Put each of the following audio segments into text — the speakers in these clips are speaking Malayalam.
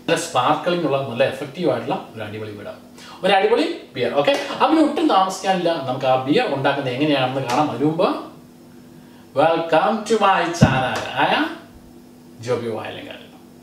നല്ല സ്പാർക്കളിംഗ് ഉള്ള നല്ല എഫക്റ്റീവ് ആയിട്ടുള്ള ഒരു അടിപൊളി വീടാണ് ഒരു അടിപൊളി ബിയർ ഓക്കെ അപ്പം ഒട്ടും താമസിക്കാനില്ല നമുക്ക് ആ ബിയർ ഉണ്ടാക്കുന്നത് എങ്ങനെയാണെന്ന് കാണാം അതിനു മുമ്പ് വെൽക്കം ടു മൈ ചാനൽ ആയ Joby Vayalankaran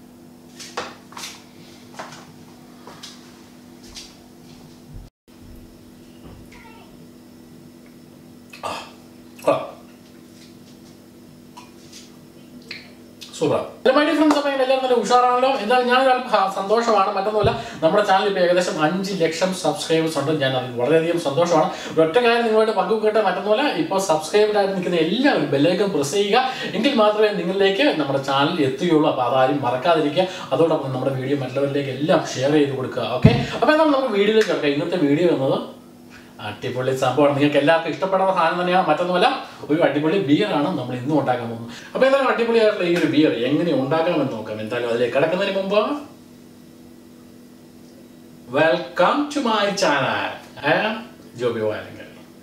super my dear friends അപ്പോൾ എല്ലാവരും നല്ല ഉഷാറാണല്ലോ എന്തായാലും ഞാൻ സന്തോഷമാണ് മറ്റൊന്നുമല്ല നമ്മുടെ ചാനൽ ഇപ്പോൾ ഏകദേശം അഞ്ച് ലക്ഷം സബ്സ്ക്രൈബേഴ്സ് ഉണ്ട് ഞാൻ അതിൽ വളരെയധികം സന്തോഷമാണ് ഒറ്റ കാര്യം നിങ്ങളുമായിട്ട് പങ്കുവെക്കട്ടെ മറ്റൊന്നുമല്ല ഇപ്പോൾ സബ്സ്ക്രൈബഡ് ആയിട്ട് നിൽക്കുന്ന എല്ലാവരും ബെല്ലൈക്കൻ പ്രസ് ചെയ്യുക എങ്കിൽ മാത്രമേ നിങ്ങളിലേക്ക് നമ്മുടെ ചാനൽ എത്തുകയുള്ളൂ അപ്പോൾ അതാരും മറക്കാതിരിക്കുക അതോടൊപ്പം നമ്മുടെ വീഡിയോ മറ്റുള്ളവരിലേക്ക് എല്ലാം ഷെയർ ചെയ്ത് കൊടുക്കുക ഓക്കെ അപ്പോൾ എന്നാൽ നമുക്ക് വീഡിയോയിലേക്ക് കിടക്കാം ഇന്നത്തെ വീഡിയോ എന്നത് അടിപൊളി സംഭവമാണ് നിങ്ങൾക്ക് എല്ലാവർക്കും ഇഷ്ടപ്പെടുന്ന സാധനം തന്നെയാണ് മറ്റൊന്നുമല്ല ഒരു അടിപൊളി ബിയറാണ് നമ്മൾ ഇന്നും ഉണ്ടാക്കാൻ പോകുന്നത് അപ്പോൾ എന്തായാലും അടിപൊളിയായിട്ടുള്ള ഈ ഒരു ബിയർ എങ്ങനെ ഉണ്ടാക്കാമെന്ന് നോക്കാം എന്തായാലും അതിലേക്ക് കിടക്കുന്നതിന് മുമ്പ് welcome to my channel I am Joby Valankal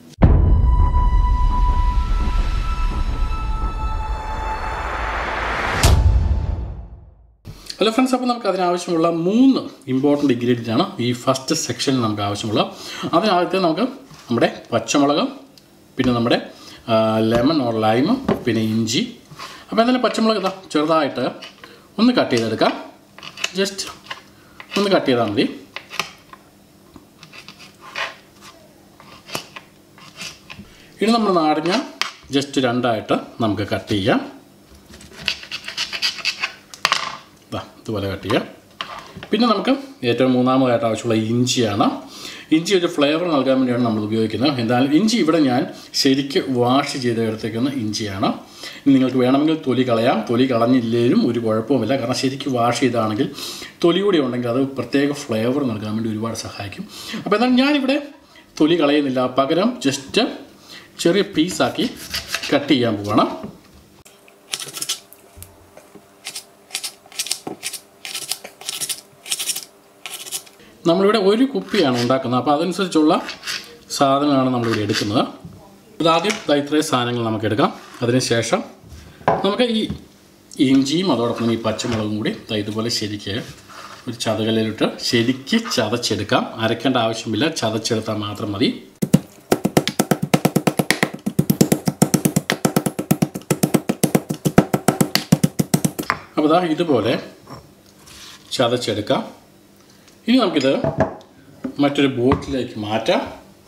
hello friends അപ്പോൾ നമുക്ക് അതിനാവശ്യമുള്ള മൂന്ന് ഇമ്പോർട്ടൻ്റ് ഇൻഗ്രീഡിയൻ്റ് ആണ് ഈ ഫസ്റ്റ് സെക്ഷനിൽ നമുക്ക് ആവശ്യമുള്ള അതിനകത്ത് നമുക്ക് നമ്മുടെ പച്ചമുളക് പിന്നെ നമ്മുടെ ലെമൺ ഓർ ലൈമ് പിന്നെ ഇഞ്ചി അപ്പോൾ എന്തായാലും പച്ചമുളക് ഇതാ ചെറുതായിട്ട് ഒന്ന് കട്ട് ചെയ്തെടുക്കാം ജസ്റ്റ് ഒന്ന് കട്ട് ചെയ്താൽ മതി ഇനി നമ്മൾ നാരങ്ങ ജസ്റ്റ് രണ്ടായിട്ട് നമുക്ക് കട്ട് ചെയ്യാം ദാ ഇതുപോലെ കട്ട് ചെയ്യാം പിന്നെ നമുക്ക് ഏറ്റവും മൂന്നാമതായിട്ട് ആവശ്യമുള്ള ഇഞ്ചിയാണ് ഇഞ്ചി ഒരു ഫ്ലേവർ നൽകാൻ വേണ്ടിയാണ് നമ്മൾ ഉപയോഗിക്കുന്നത് എന്തായാലും ഇഞ്ചി ഇവിടെ ഞാൻ ശരിക്ക് വാഷ് ചെയ്ത് എടുത്തേക്കുന്ന ഇഞ്ചിയാണ് ഇനി നിങ്ങൾക്ക് വേണമെങ്കിൽ തൊലി കളയാം തൊലി കളഞ്ഞില്ലേലും ഒരു കുഴപ്പവുമില്ല കാരണം ശരിക്ക് വാഷ് ചെയ്താണെങ്കിൽ തൊലി കൂടി ഉണ്ടെങ്കിൽ അത് പ്രത്യേക ഫ്ലേവർ നൽകാൻ വേണ്ടി ഒരുപാട് സഹായിക്കും അപ്പോൾ എന്നാൽ ഞാനിവിടെ തൊലി കളയുന്നില്ല പകരം ജസ്റ്റ് ചെറിയ പീസാക്കി കട്ട് ചെയ്യാൻ പോവാണ് നമ്മളിവിടെ ഒരു കുപ്പിയാണ് ഉണ്ടാക്കുന്നത് അപ്പോൾ അതനുസരിച്ചുള്ള സാധനങ്ങളാണ് നമ്മളിവിടെ എടുക്കുന്നത് ഇതാദ്യം ദാ ഇത്രയും സാധനങ്ങൾ നമുക്ക് എടുക്കാം അതിനുശേഷം നമുക്ക് ഈ ഇഞ്ചിയും അതോടൊപ്പം ഈ പച്ചമുളകും കൂടി ദാ ഇതുപോലെ ശരിക്ക് ഒരു ചതകലിലിട്ട് ശരിക്ക് ചതച്ചെടുക്കാം അരക്കേണ്ട ആവശ്യമില്ല ചതച്ചെടുത്താൽ മാത്രം മതി അപ്പോൾ ദാ ഇതുപോലെ ചതച്ചെടുക്കാം ഇനി നമുക്കിത് മറ്റൊരു ബോട്ടിലേക്ക് മാറ്റാം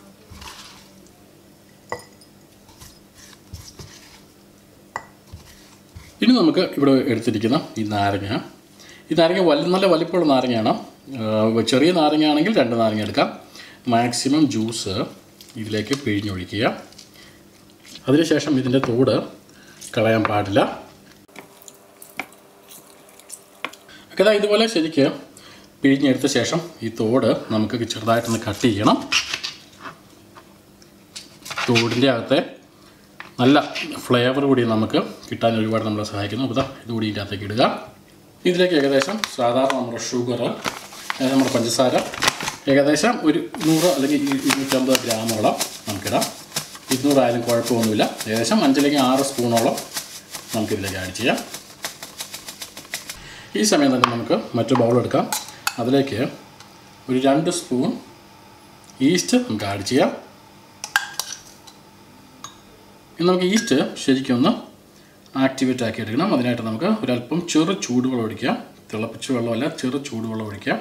ഇനി നമുക്ക് ഇവിടെ എടുത്തിരിക്കുന്ന ഈ നാരങ്ങ ഈ നാരങ്ങ വലിയ നല്ല വലിപ്പമുള്ള നാരങ്ങയാണ് ആ, ചെറിയ നാരങ്ങ ആണെങ്കിൽ രണ്ട് നാരങ്ങ എടുക്കാം മാക്സിമം ജ്യൂസ് ഇതിലേക്ക് പിഴിഞ്ഞൊഴിക്കുക അതിനുശേഷം ഇതിൻ്റെ തോട് കളയാൻ പാടില്ല ഒക്കെ ദാ ഇതുപോലെ ശരിക്ക് പിഴിഞ്ഞെടുത്ത ശേഷം ഈ തോട് നമുക്ക് ചെറുതായിട്ടൊന്ന് കട്ട് ചെയ്യണം തോടിൻ്റെ അകത്തെ നല്ല ഫ്ലേവർ കൂടി നമുക്ക് കിട്ടാൻ ഒരുപാട് നമ്മളെ സഹായിക്കുന്നു അപ്പോൾ ദാ ഇതുകൂടി ഇതിൻ്റെ അകത്തേക്ക് ഇടുക ഇതിലേക്ക് ഏകദേശം സാധാരണ നമ്മുടെ ഷുഗർ അതായത് നമ്മുടെ പഞ്ചസാര ഏകദേശം ഒരു നൂറ് അല്ലെങ്കിൽ ഇ- ഇരുന്നൂറ്റമ്പത് ഗ്രാമോളം നമുക്കിടാം ഇരുന്നൂറായാലും കുഴപ്പമൊന്നുമില്ല ഏകദേശം അഞ്ചിലേക്ക് ആറ് സ്പൂണോളം നമുക്കിതിലേക്ക് ആഡ് ചെയ്യാം ഈ സമയം തന്നെ നമുക്ക് മറ്റു ബൗൾ എടുക്കാം അതിലേക്ക് ഒരു രണ്ട് സ്പൂൺ ഈസ്റ്റ് നമുക്ക് ആഡ് ചെയ്യാം ഇനി നമുക്ക് ഈസ്റ്റ് ശരിക്കും ഒന്ന് ആക്ടിവേറ്റ് ആക്കി എടുക്കണം അതിനായിട്ട് നമുക്ക് ഒരല്പം ചെറു ചൂടുവെള്ളം ഒഴിക്കാം തിളപ്പിച്ച വെള്ളമല്ല ചെറു ചൂടുവെള്ളം ഒഴിക്കാം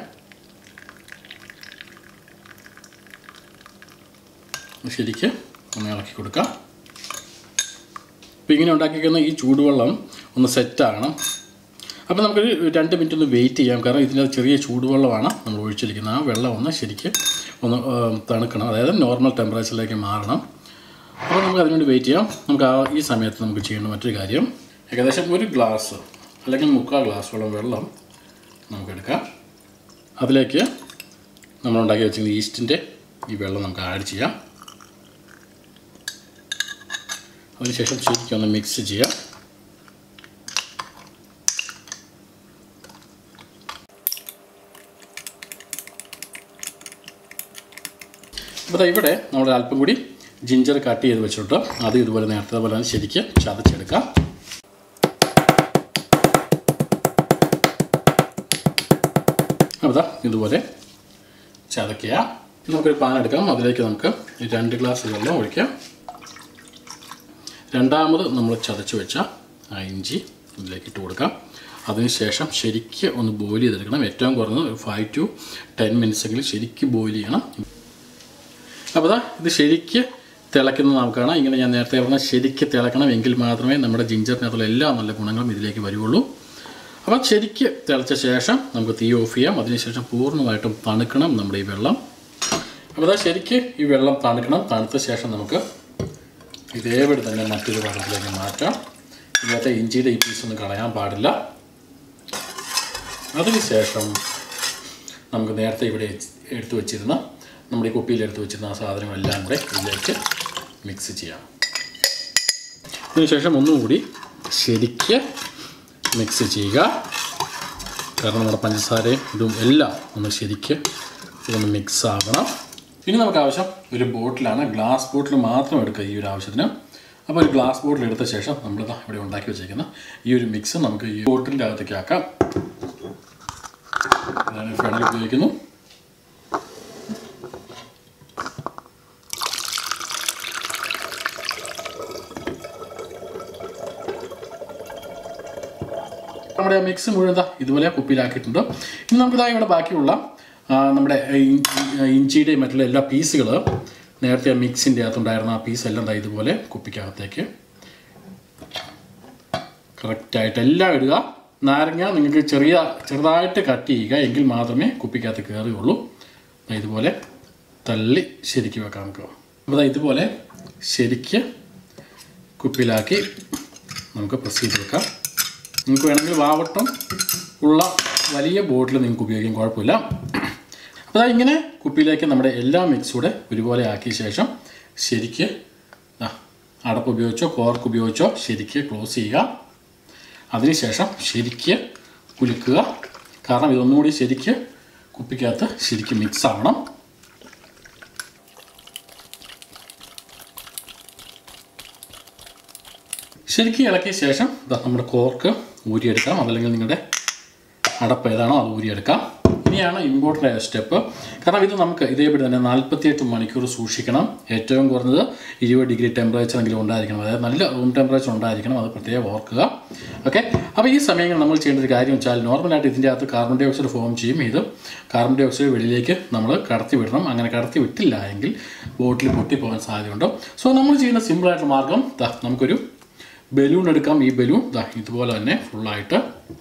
ശരിക്ക് ഒന്ന് ഇളക്കി കൊടുക്കാം അപ്പോൾ ഇങ്ങനെ ഉണ്ടാക്കിക്കുന്ന ഈ ചൂടുവെള്ളം ഒന്ന് സെറ്റാണ് അപ്പോൾ നമുക്കൊരു രണ്ട് മിനിറ്റ് ഒന്ന് വെയിറ്റ് ചെയ്യാം കാരണം ഇതിൻ്റെ ചെറിയ ചൂടുവെള്ളമാണ് നമ്മൾ ഒഴിച്ചിരിക്കുന്നത് ആ വെള്ളം ഒന്ന് ശരിക്ക് ഒന്ന് ആ, തണുക്കണം അതായത് നോർമൽ ടെമ്പറേച്ചറിലേക്ക് മാറണം അപ്പോൾ നമുക്ക് അതിനുവേണ്ടി വെയിറ്റ് ചെയ്യാം നമുക്ക് ആ ഈ സമയത്ത് നമുക്ക് ചെയ്യേണ്ട മറ്റൊരു കാര്യം ഏകദേശം ഒരു ഗ്ലാസ് അല്ലെങ്കിൽ മുക്കാൽ ഗ്ലാസ്സോളം വെള്ളം നമുക്കെടുക്കാം അതിലേക്ക് നമ്മൾ ഉണ്ടാക്കി വെച്ചിരിക്കുന്ന ഈസ്റ്റിൻ്റെ ഈ വെള്ളം നമുക്ക് ആഡ് ചെയ്യാം അതിനുശേഷം ശരിക്കും ഒന്ന് മിക്സ് ചെയ്യാം അപ്പോൾ ദാ ഇവിടെ നമ്മൾ അല്പം കൂടി ജിഞ്ചർ കട്ട് ചെയ്ത് വെച്ചിട്ട് അത് ഇതുപോലെ നേരത്തെ പോലെ തന്നെ ശരിക്ക് ചതച്ചെടുക്കാം അപ്പോൾ ദാ ഇതുപോലെ ചതയ്ക്കുക നമുക്കൊരു പാൻ എടുക്കാം അതിലേക്ക് നമുക്ക് രണ്ട് ഗ്ലാസ് വെള്ളം ഒഴിക്കാം രണ്ടാമത് നമ്മൾ ചതച്ച് വെച്ച ആ ഇഞ്ചി ഇതിലേക്ക് ഇട്ട് കൊടുക്കാം അതിനുശേഷം ശരിക്ക് ഒന്ന് ബോയിൽ ചെയ്തെടുക്കണം ഏറ്റവും കുറഞ്ഞത് ഒരു ഫൈവ് ടു ടെൻ മിനിറ്റ്സ് എങ്കിലും ശരിക്ക് ബോയിൽ ചെയ്യണം അപ്പോൾ ദാ ഇത് ശരിക്ക് തിളയ്ക്കുന്നത് നമുക്ക് കാണാം ഇങ്ങനെ ഞാൻ നേരത്തെ പറഞ്ഞ ശരിക്ക് തിളക്കണം എങ്കിൽ മാത്രമേ നമ്മുടെ ജിഞ്ചറിനകത്തുള്ള എല്ലാ നല്ല ഗുണങ്ങളും ഇതിലേക്ക് വരുള്ളൂ അപ്പം ശരിക്ക് തിളച്ച ശേഷം നമുക്ക് തീ ഓഫ് ചെയ്യാം അതിനുശേഷം പൂർണ്ണമായിട്ടും തണുക്കണം നമ്മുടെ ഈ വെള്ളം അപ്പോൾ അതാ ശരിക്ക് ഈ വെള്ളം തണുക്കണം തണുത്ത ശേഷം നമുക്ക് ഇതേപടി തന്നെ മറ്റൊരു വെള്ളത്തിലേക്ക് മാറ്റാം ഇതിനകത്തെ ഇഞ്ചിയുടെ ഈ പീസൊന്നും കളയാൻ പാടില്ല അതിനുശേഷം നമുക്ക് നേരത്തെ ഇവിടെ എടുത്തു വെച്ചിരുന്ന നമ്മുടെ ഈ കുപ്പിയിൽ എടുത്തു വെച്ചിരുന്ന ആ സാധനങ്ങളെല്ലാം കൂടെ ഇതിലേക്ക് മിക്സ് ചെയ്യാം അതിനുശേഷം ഒന്നുകൂടി ശരിക്ക് മിക്സ് ചെയ്യുക കാരണം നമ്മുടെ പഞ്ചസാരയും ഇതും എല്ലാം ഒന്ന് ശരിക്ക് ഇതൊന്ന് മിക്സ് ആകണം ഇനി നമുക്ക് ആവശ്യം ഒരു ബോട്ടിലാണ് ഗ്ലാസ് ബോട്ടിൽ മാത്രം എടുക്കുക ഈ ഒരു ആവശ്യത്തിന് അപ്പോൾ ഒരു ഗ്ലാസ് ബോട്ടിൽ എടുത്ത ശേഷം നമ്മൾ ദാ ഇവിടെ ഉണ്ടാക്കി വെച്ചേക്കുന്ന ഈ ഒരു മിക്സ് നമുക്ക് ഈ ബോട്ടിലിൻ്റെ അകത്തേക്ക് ആക്കാം ഞാൻ ഫെഡൽ ഉപയോഗിക്കുന്നു നമ്മുടെ മിക്സ് മുഴുവൻ ദാ ഇതുപോലെ കുപ്പിയിലാക്കിയിട്ടുണ്ട് ഇനി നമുക്ക് ഇതാ ഇവിടെ ബാക്കിയുള്ള ആ, നമ്മുടെ ഇഞ്ചി- ഇഞ്ചിയുടെയും മറ്റുള്ള എല്ലാ പീസുകൾ നേരത്തെ ആ മിക്സിൻ്റെ അകത്തുണ്ടായിരുന്ന ആ പീസ് എല്ലാം ദാ ഇതുപോലെ കുപ്പിക്കകത്തേക്ക് കറക്റ്റായിട്ട് എല്ലാം ഇടുക നാരങ്ങ നിങ്ങൾക്ക് ചെറിയ ചെറുതായിട്ട് കട്ട് ചെയ്യുക എങ്കിൽ മാത്രമേ കുപ്പിക്കകത്ത് കയറുകയുള്ളൂ ദാ ഇതുപോലെ തള്ളി ശരിക്ക് വെക്കാം നമുക്ക് അപ്പോൾ ദാ ഇതുപോലെ ശരിക്ക് കുപ്പിയിലാക്കി നമുക്ക് പ്രസ് ചെയ്ത് വെക്കാം നിങ്ങൾക്ക് വേണമെങ്കിൽ വാവട്ടം ഉള്ള വലിയ ബോട്ടിൽ നിങ്ങൾക്ക് ഉപയോഗിക്കാൻ കുഴപ്പമില്ല അപ്പോൾ ദാ ഇങ്ങനെ കുപ്പിയിലേക്ക് നമ്മുടെ എല്ലാ മിക്സ് കൂടെ ഒരുപോലെ ആക്കിയ ശേഷം ശരിക്ക് ദാ അടപ്പ് ഉപയോഗിച്ചോ കോർക്ക് ഉപയോഗിച്ചോ ശരിക്ക് ക്ലോസ് ചെയ്യുക അതിനുശേഷം ശരിക്ക് കുലുക്കുക കാരണം ഇതൊന്നും കൂടി ശരിക്ക് കുപ്പിക്കകത്ത് ശരിക്ക് മിക്സ് ആവണം ശരിക്കും ഇളക്കിയ ശേഷം ദാ നമ്മുടെ കോർക്ക് ഊരിയെടുക്കാം അതല്ലെങ്കിൽ നിങ്ങളുടെ അടപ്പ് ഏതാണോ അത് ഊരിയെടുക്കാം ഇനിയാണ് ഇമ്പോർട്ടൻ്റ് ആയ സ്റ്റെപ്പ് കാരണം ഇത് നമുക്ക് ഇതേപടി തന്നെ നാൽപ്പത്തിയെട്ട് മണിക്കൂർ സൂക്ഷിക്കണം ഏറ്റവും കുറഞ്ഞത് ഇരുപത് ഡിഗ്രി ടെമ്പറേച്ചർ എങ്കിലും ഉണ്ടായിരിക്കണം അതായത് നല്ല റൂം ടെമ്പറേച്ചർ ഉണ്ടായിരിക്കണം അത് പ്രത്യേകം ഓർക്കുക ഓക്കെ അപ്പോൾ ഈ സമയങ്ങളിൽ നമ്മൾ ചെയ്യേണ്ട ഒരു കാര്യം വെച്ചാൽ നോർമലായിട്ട് ഇതിൻ്റെ അകത്ത് കാർബൺ ഡൈ ഓക്സൈഡ് ഫോം ചെയ്യും ഇത് കാർബൺ ഡൈ ഓക്സൈഡ് വെളിയിലേക്ക് നമ്മൾ കടത്തി വിടണം അങ്ങനെ കടത്തി വിട്ടില്ല എങ്കിൽ ബോട്ടിൽ പൊട്ടിപ്പോകാൻ സാധ്യതയുണ്ട് സോ നമ്മൾ ചെയ്യുന്ന സിമ്പിളായിട്ടുള്ള മാർഗം ദാ നമുക്കൊരു ബലൂൺ എടുക്കാം ഈ ബലൂൺ ദാ ഇതുപോലെ തന്നെ ഫുള്ളായിട്ട്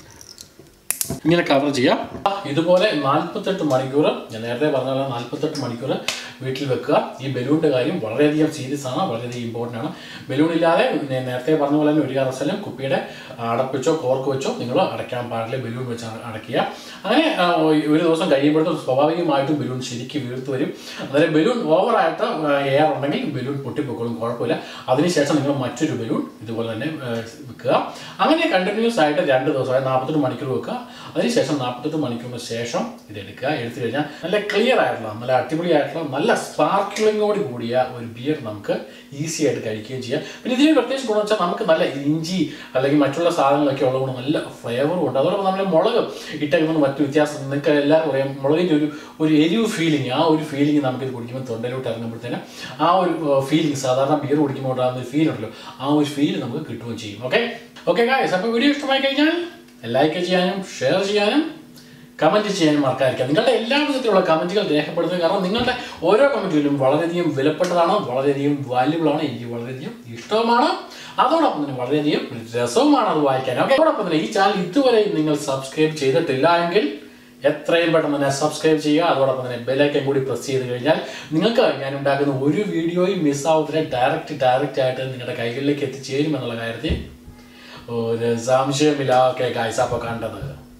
ഇങ്ങനെ കവർ ചെയ്യാം ഇതുപോലെ നാൽപ്പത്തെട്ട് മണിക്കൂർ ഞാൻ നേരത്തെ പറഞ്ഞ പോലെ നാൽപ്പത്തെട്ട് മണിക്കൂർ വീട്ടിൽ വെക്കുക ഈ ബലൂണിൻ്റെ കാര്യം വളരെയധികം സീരിയസ് ആണ് വളരെയധികം ഇമ്പോർട്ടൻ്റ് ആണ് ബലൂൺ ഇല്ലാതെ ഞാൻ നേരത്തെ പറഞ്ഞ പോലെ തന്നെ ഒരു കാരണവശാലും കുപ്പിയുടെ അടപ്പ് വെച്ചോ കോർക്ക് വെച്ചോ നിങ്ങൾ അടയ്ക്കാൻ പാടില്ല ബലൂൺ വെച്ച് അട- അടയ്ക്കുക അങ്ങനെ ആ, ഒരു ദിവസം കഴിയുമ്പോഴത്തേക്കും സ്വാഭാവികമായിട്ടും ബലൂൺ ശരിക്കും വീർത്ത് വരും അതായത് ബലൂൺ ഓവറായിട്ട് എയർ ഉണ്ടെങ്കിൽ ബലൂൺ പൊട്ടിപ്പോക്കോളും കുഴപ്പമില്ല അതിനുശേഷം നിങ്ങൾ മറ്റൊരു ബലൂൺ ഇതുപോലെ തന്നെ ആ, വെക്കുക അങ്ങനെ കണ്ടിന്യൂസ് ആയിട്ട് രണ്ട് ദിവസം അതായത് നാൽപ്പത്തെട്ട് മണിക്കൂർ വെക്കുക അതിനുശേഷം നാൽപ്പത്തെട്ട് മണിക്കൂറിന് ശേഷം ഇത് എടുക്കുക എടുത്തു കഴിഞ്ഞാൽ നല്ല ക്ലിയർ ആയിട്ടുള്ള നല്ല അടിപൊളിയായിട്ടുള്ള നല്ല സ്പാർക്കിളിങ്ങോട് കൂടിയ ഒരു ബിയർ നമുക്ക് ഈസി ആയിട്ട് കഴിക്കുകയും ചെയ്യാം പിന്നെ ഇതിന് പ്രത്യേകിച്ച് ഗുണം വെച്ചാൽ നമുക്ക് നല്ല ഇഞ്ചി അല്ലെങ്കിൽ മറ്റുള്ള സാധനങ്ങളൊക്കെ ഉള്ളതുകൊണ്ട് നല്ല ഫ്ലേവറും ഉണ്ട് അതോടൊപ്പം നമ്മൾ മുളക് ഇട്ടേക്കുന്ന മറ്റു വ്യത്യാസം നിങ്ങൾക്ക് എല്ലാവർക്കും അറിയാം മുളകിൻ്റെ ഒരു ഒരു എരിവ് ഫീലിംഗ് ആ ഒരു ഫീലിംഗ് നമുക്കിത് കുടിക്കുമ്പോൾ തൊണ്ടയിലോട്ട് ഇറങ്ങുമ്പോഴത്തേന് ആ ഒരു ഫീലിംഗ് സാധാരണ ബിയർ കുടിക്കുമ്പോൾ ഉണ്ടാകുന്ന ഒരു ഫീൽ ഉണ്ടല്ലോ ആ ഒരു ഫീൽ നമുക്ക് കിട്ടുകയും ചെയ്യും ഓക്കെ ഓക്കെ ഗായ്സ് അപ്പോൾ വീഡിയോ ഇഷ്ടമായി കഴിഞ്ഞാൽ ലൈക്ക് ചെയ്യാനും ഷെയർ ചെയ്യാനും കമൻറ്റ് ചെയ്യാനും മറക്കാതിരിക്കുക നിങ്ങളുടെ എല്ലാ വിധത്തിലുള്ള കമൻറ്റുകൾ രേഖപ്പെടുത്തുക കാരണം നിങ്ങളുടെ ഓരോ കമൻറ്റുകളും വളരെയധികം വിലപ്പെട്ടതാണ് വളരെയധികം വാല്യുബിൾ ആണ് എനിക്ക് വളരെയധികം ഇഷ്ടവുമാണ് അതോടൊപ്പം തന്നെ വളരെയധികം രസവുമാണ് അത് വായിക്കാൻ ഓക്കെ അതോടൊപ്പം തന്നെ ഈ ചാനൽ ഇതുവരെ നിങ്ങൾ സബ്സ്ക്രൈബ് ചെയ്തിട്ടില്ല എങ്കിൽ എത്രയും പെട്ടെന്ന് തന്നെ സബ്സ്ക്രൈബ് ചെയ്യുക അതോടൊപ്പം തന്നെ ബെലൈക്കൻ കൂടി പ്രസ് ചെയ്ത് കഴിഞ്ഞാൽ നിങ്ങൾക്ക് ഞാൻ ഉണ്ടാക്കുന്ന ഒരു വീഡിയോയും മിസ്സാവത്തില്ല ഡയറക്റ്റ് ഡയറക്റ്റ് ആയിട്ട് നിങ്ങളുടെ കൈകളിലേക്ക് എത്തിച്ചേരും എന്നുള്ള കാര്യത്തിൽ ഒരു സംശയമില്ല ഓക്കെ ഗായ്സ് അപ്പോൾ കണ്ടത്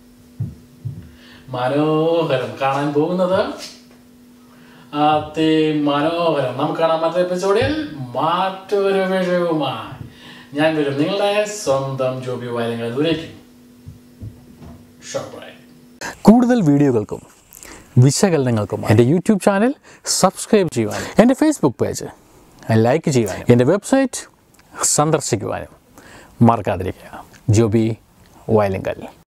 മനോഹരം കാണാൻ പോകുന്നത് അതിമനോഹരം നമുക്ക് കാണാൻ മറ്റൊരു എപ്പിസോഡിൽ മറ്റൊരു വിഷയവുമായി ഞാൻ വരും നിങ്ങളുടെ സ്വന്തം ജോബി വയലങ്ങൾ ദൂരേക്കും ഷോപ്പായി കൂടുതൽ വീഡിയോകൾക്കും വിശകലനങ്ങൾക്കും എൻ്റെ യൂട്യൂബ് ചാനൽ സബ്സ്ക്രൈബ് ചെയ്യുവാനും എൻ്റെ ഫേസ്ബുക്ക് പേജ് ലൈക്ക് ചെയ്യുവാനും എൻ്റെ വെബ്സൈറ്റ് സന്ദർശിക്കുവാനും മറക്കാതിരിക്കുക ജോബി വയലിങ്കൽ